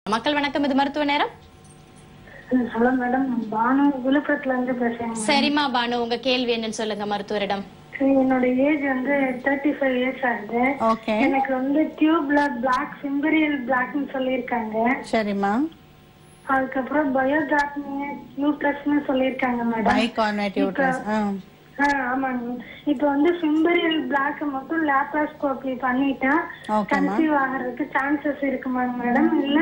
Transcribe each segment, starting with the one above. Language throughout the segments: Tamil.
மக்கள் வணக்கம் இது மருத்துவ நேரம் ஹலோ மேடம் நான் பானு விழுப்புரத்துல இருந்து பேசுறேன் சரிம்மா பானு உங்க கேள்வி என்னன்னு சொல்லுங்க மருத்துவரிடம் என்னோட ஏஜ் வந்து தேர்ட்டி ஃபைவ் இயர்ஸ் ஆகுது ஓகே எனக்கு வந்து டியூப்ல பிளாக் சிம்பரியல் பிளாக்னு சொல்லியிருக்காங்க சரிம்மா அதுக்கப்புறம் பயோடாக்னி யூட்ரஸ்னு சொல்லியிருக்காங்க மேடம் பைகார்னேட் யூட்ரஸ் ஆ ஆமாங்க இப்போ வந்து சிம்பரியல் பிளாக் மட்டும் லேப்ராஸ்கோபி பண்ணிட்டா ஓகேம்மா கன்சீவ் ஆகிறதுக்கு சான்சஸ் இருக்குமாங்க மேடம் இல்ல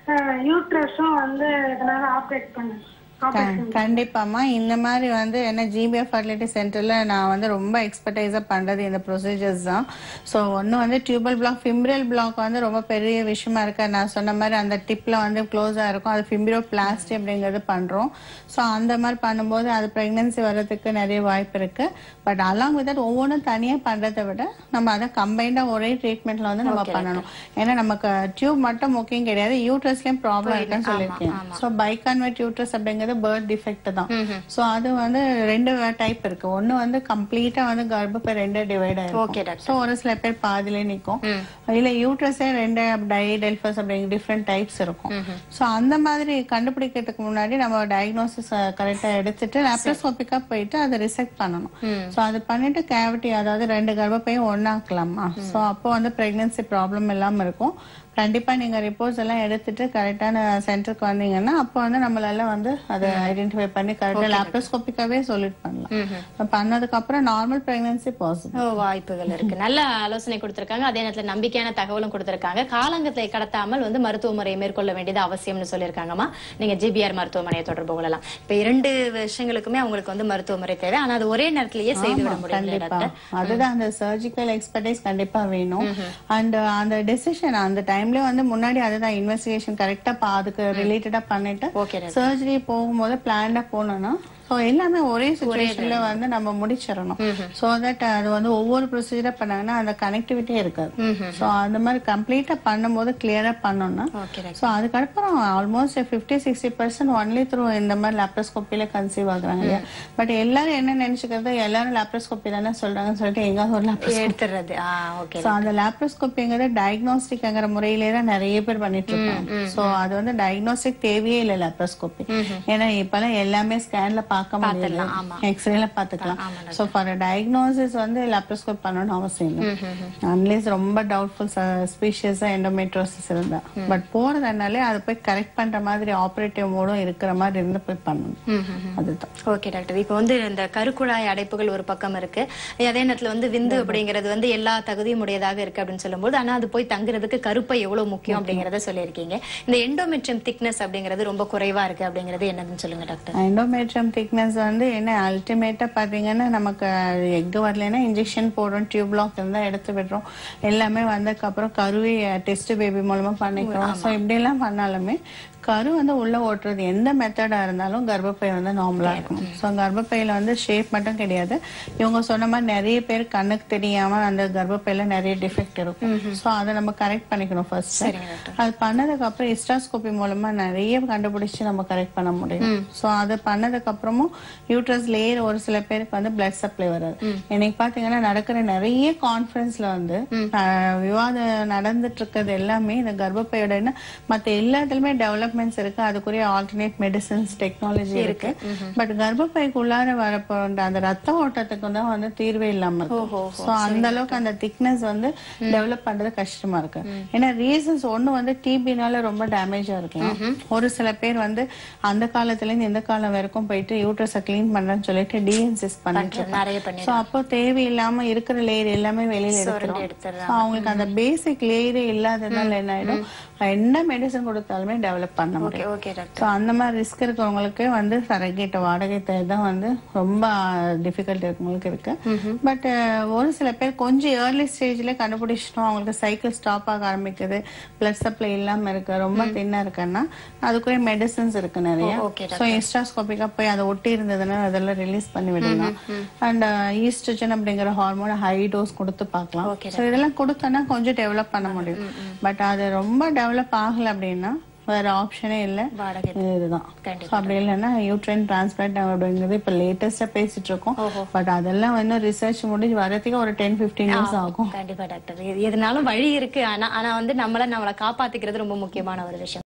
யூட்ரஸும் வந்து இதனால ஆப்ரேட் பண்ண ஆப்ரேஷன் கண்டிப்பாம்மா இந்த மாதிரி வந்து என்ன ஜிபிஎஃப் ஃபர்டிலிட்டி சென்டர்ல நான் வந்து ரொம்ப எக்ஸ்பர்டைஸா பண்றது இந்த ப்ரொசீஜர்ஸ் தான் ஸோ ஒன்று வந்து டியூபல் பிளாக் ஃபிம்ரியல் பிளாக் வந்து ரொம்ப பெரிய விஷயமா இருக்கு நான் சொன்ன மாதிரி அந்த டிப்ல வந்து க்ளோஸா இருக்கும் அது ஃபிம்ரியோ பிளாஸ்டி அப்படிங்கிறது பண்றோம் ஸோ அந்த மாதிரி பண்ணும்போது அது பிரெக்னன்சி வர்றதுக்கு நிறைய வாய்ப்பு இருக்கு பட் அலாங் வித் ஒவ்வொன்றும் தனியா பண்றதை விட நம்ம அதை கம்பைண்டா ஒரே ட்ரீட்மெண்ட்ல வந்து நம்ம பண்ணணும் ஏன்னா நமக்கு டியூப் மட்டும் முக்கியம் கிடையாது யூட்ரஸ்லயும் ப்ராப்ளம் இருக்குன்னு சொல்லியிருக்கேன் ஸோ பைகான்வெட் யூட்ரஸ் அப்படிங்கிறது பேர்த் டிஃபெக்ட் தான் ஸோ அது வந்து ரெண்டு டைப் இருக்கு ஒன்னு வந்து கம்ப்ளீட்டா வந்து கர்ப்பப்பை ரெண்டு டிவைட் Okay, ஆயிருக்கும் doctor. ஸோ ஒரு சில பேர் பாதியிலே நிற்கும் இல்ல யூட்ரஸே ரெண்டு டை டெல்ஃபஸ் அப்படிங்கிற டிஃப்ரெண்ட் டைப்ஸ் இருக்கும் ஸோ அந்த மாதிரி கண்டுபிடிக்கிறதுக்கு முன்னாடி நம்ம டயக்னோசிஸ் கரெக்டா எடுத்துட்டு லேப்ரோஸ்கோபிக்கா போயிட்டு அதை ரிசெக்ட் பண்ணணும் ஸோ அது பண்ணிட்டு கேவிட்டி அதாவது ரெண்டு கர்ப்பப்பையும் ஒன்னாக்கலாமா ஸோ அப்போ வந்து பிரெக்னன்சி ப்ராப்ளம் இல்லாம இருக்கும் கண்டிப்பா நீங்க ரிப்போர்ட்ஸ் எல்லாம் எடுத்துட்டு கரெக்டான சென்டருக்கு வந்தீங்கன்னா அப்போ வந்து நம்மளால வந்து அதை ஐடென்டிஃபை பண்ணி கரெக்டா லேப்ரோஸ்கோபிக்காவே சொல்லிட் பண்ணலாம் பண்ணதுக்கு அப்புறம் நார்மல் பிரெக்னன்சி பாசிபிள் ஓ வாய்ப்புகள் இருக்கு நல்ல ஆலோசனை கொடுத்திருக்காங்க அதே நேரத்துல நம்பிக்கையான தகவலும் கொடுத்திருக்காங்க காலங்கத்தை கடத்தாமல் வந்து மருத்துவ முறையை மேற்கொள்ள வேண்டியது அவசியம்னு சொல்லியிருக்காங்கம்மா நீங்க ஜிபிஆர் மருத்துவமனையை தொடர்பு கொள்ளலாம் இப்ப இரண்டு விஷயங்களுக்குமே அவங்களுக்கு வந்து மருத்துவ முறை தேவை ஆனா அது ஒரே நேரத்திலேயே செய்து விட முடியும் கண்டிப்பா அதுதான் அந்த சர்ஜிக்கல் எக்ஸ்பர்டைஸ் கண்டிப்பா வேணும் அண்ட் அந்த டெசிஷன் அந்த டைம்ல வந்து முன்னாடி அதுதான் இன்வெஸ்டிகேஷன் கரெக்டா அதுக்கு ரிலேட்டடா பண்ணிட்டு ஓகே சர்ஜரி போகும்போது பிளான்டா போனோம்னா ஸோ எல்லாமே ஒரே சுச்சுவேஷன்ல வந்து நம்ம முடிச்சிடணும் ஸோ தட் அது வந்து ஒவ்வொரு ப்ரொசீஜரா பண்ணாங்கன்னா அந்த கனெக்டிவிட்டியே இருக்காது ஸோ அந்த மாதிரி கம்ப்ளீட்டா பண்ணும்போது கிளியரா பண்ணோம்னா ஓகே ஸோ அதுக்கப்புறம் almost fifty sixty percent only through இந்த மாதிரி லேப்ரோஸ்கோப்பில கன்சீவ் ஆகுறாங்க இல்லையா பட் எல்லாரும் என்ன நினைச்சுக்கிறது எல்லாரும் லேப்ரோஸ்கோப்பி தானே சொல்றாங்கன்னு சொல்லிட்டு எங்காவது ஒரு லேப்ரோஸ்கோப்பி எடுத்துறது ஆ ஓகே ஸோ அந்த லேப்ரோஸ்கோப்பிங்கிறது டயக்னோஸ்டிக்ங்கிற முறையிலே தான் நிறைய பேர் பண்ணிட்டு இருக்காங்க ஸோ அது வந்து டயக்னோஸ்டிக் தேவையே இல்லை லேப்ரோஸ்கோப்பி ஏன்னா இப்பெல்லாம் எல்லாமே ஸ்கேன்ல பார்க்க முடியல எக்ஸ்ரேல பார்த்துக்கலாம் ஸோ ஃபார் டயக்னோசிஸ் வந்து லேப்ரோஸ்கோப் பண்ணணும்னு அவசியம் இல்லை அன்லேஸ் ரொம்ப டவுட்ஃபுல் ஸ்பீஷியஸா எண்டோமெட்ரோசிஸ் இருந்தா பட் போறதுனாலே அதை போய் கரெக்ட் பண்ற மாதிரி ஆப்ரேட்டிவ் மோடும் இருக்கிற மாதிரி இருந்து போய் பண்ணணும் அதுதான் ஓகே டாக்டர் இப்போ வந்து இந்த கருக்குழாய் அடைப்புகள் ஒரு பக்கம் இருக்கு அதே நேரத்துல வந்து விந்து அப்படிங்கிறது வந்து எல்லா தகுதியும் உடையதாக இருக்கு அப்படின்னு சொல்லும்போது ஆனா அது போய் தங்குறதுக்கு கருப்பை எவ்வளவு முக்கியம் அப்படிங்கறத சொல்லியிருக்கீங்க இந்த எண்டோமெட்ரியம் திக்னஸ் அப்படிங்கிறது ரொம்ப குறைவா இருக்கு அப்படிங்கிறது என்னதுன்னு சொல்லுங்க டாக்டர் எண்டோமெட்ரியம் திக்னஸ் வந்து என்ன அல்டிமேட்டா பாத்தீங்கன்னா நமக்கு எக் வரலைன்னா இன்ஜெக்ஷன் போடுறோம் டியூப் பிளாக் இருந்தா எடுத்து விடுறோம் எல்லாமே வந்ததுக்கு அப்புறம் கருவி டெஸ்ட் பேபி மூலமா பண்ணிக்கிறோம் ஸோ இப்படி எல்லாம் பண்ணாலுமே கரு வந்து உள்ள ஓட்டுறது எந்த மெத்தடா இருந்தாலும் கர்ப்பப்பை வந்து நார்மலா இருக்கணும் ஸோ கர்ப்பப்பையில வந்து ஷேப் மட்டும் கிடையாது இவங்க சொன்ன மாதிரி நிறைய பேர் கண்ணுக்கு தெரியாம அந்த கர்ப்பப்பையில நிறைய டிஃபெக்ட் இருக்கும் ஸோ அதை நம்ம கரெக்ட் பண்ணிக்கணும் ஃபர்ஸ்ட் அது பண்ணதுக்கு அப்புறம் ஹிஸ்டாஸ்கோபி மூலமா நிறைய கண்டுபிடிச்சு நம்ம கரெக்ட் பண்ண முடியும் ஸோ அது பண்ணதுக்கு அப்புறமும் யூட்ரஸ் லேயர் ஒரு சில பேருக்கு வந்து பிளட் சப்ளை வராது இன்னைக்கு பாத்தீங்கன்னா நடக்கிற நிறைய கான்ஃபரன்ஸ்ல வந்து ஆஹ், விவாதம் நடந்துட்டு இருக்கிறது எல்லாமே இந்த கர்ப்பப்பையோட என்ன மத்த எல்லாத்துலயுமே டெவலப்மெண்ட்ஸ் இருக்கு அதுக்குரிய ஆல்டர்னேட் மெடிசன்ஸ் டெக்னாலஜி இருக்கு பட் கர்ப்பப்பைக்குள்ளார வரப்போற அந்த ரத்த ஓட்டத்துக்கு தான் வந்து தீர்வே இல்லாம இருக்கு ஸோ அந்த அளவுக்கு அந்த திக்னஸ் வந்து டெவலப் பண்றது கஷ்டமா இருக்கு ஏன்னா ரீசன்ஸ் ஒண்ணு வந்து டிபினால ரொம்ப டேமேஜா இருக்கலாம் ஒரு சில பேர் வந்து அந்த காலத்துல இருந்து இந்த காலம் வரைக்கும் போயிட்டு யூட்ரஸ க்ளீன் பண்றேன்னு சொல்லிட்டு டிஎன்சிஸ் பண்ணிட்டு நிறைய பண்ணி சோ அப்போ தேவையில்லாம இருக்கிற லேயர் எல்லாமே வெளியில எடுத்துரும் எடுத்துடுறாங்க. So அவங்களுக்கு அந்த பேசிக் லேயரே இல்லாததுனால என்ன ஆயிடும் என்ன மெடிசன் கொடுத்தாலுமே டெவலப் பண்ண ஓகே முடியும் ஓகே டாக்டர் ஸோ அந்த மாதிரி ரிஸ்க் இருக்கவங்களுக்கு வந்து சரகேட்ட வாடகை தேவை தான் வந்து ரொம்ப டிஃபிகல்ட் இருக்கவங்களுக்கு இருக்கு பட் ஒரு சில பேர் கொஞ்சம் ஏர்லி ஸ்டேஜ்ல கண்டுபிடிச்சிட்டோம் அவங்களுக்கு சைக்கிள் ஸ்டாப் ஆக ஆரம்பிக்குது பிளட் சப்ளை இல்லாம இருக்கு ரொம்ப தின்னா இருக்குன்னா அதுக்குரிய மெடிசன்ஸ் இருக்கு நிறைய okay, ஸோ இஸ்டாஸ்கோபிக்கா போய் அதை ஒட்டி இருந்ததுன்னா அதெல்லாம் ரிலீஸ் பண்ணி விடலாம் அண்ட் ஈஸ்ட்ரஜன் அப்படிங்கிற ஹார்மோன் ஹை டோஸ் கொடுத்து பார்க்கலாம் ஸோ இதெல்லாம் கொடுத்தோன்னா கொஞ்சம் டெவலப் பண்ண முடியும் பட் அது ரொம்ப டெவலப் ஆகல அப்படின்னா வேற ஆப்ஷனே இல்ல வாடகை இதுதான் So, அப்படி இல்லைன்னா யூட்ரைன் டிரான்ஸ்பிளான்ட் அப்படிங்கிறது இப்ப லேட்டஸ்டா பேசிட்டு இருக்கோம் பட் அதெல்லாம் வந்து ரிசர்ச் முடிஞ்சு வரதுக்கு ஒரு டென் பிப்டீன் இயர்ஸ் ஆகும் கண்டிப்பா டாக்டர் எதுனாலும் வழி இருக்கு ஆனா ஆனா வந்து நம்மள நம்மளை காப்பாத்திக்கிறது ரொம்ப முக்கியமான ஒரு விஷயம்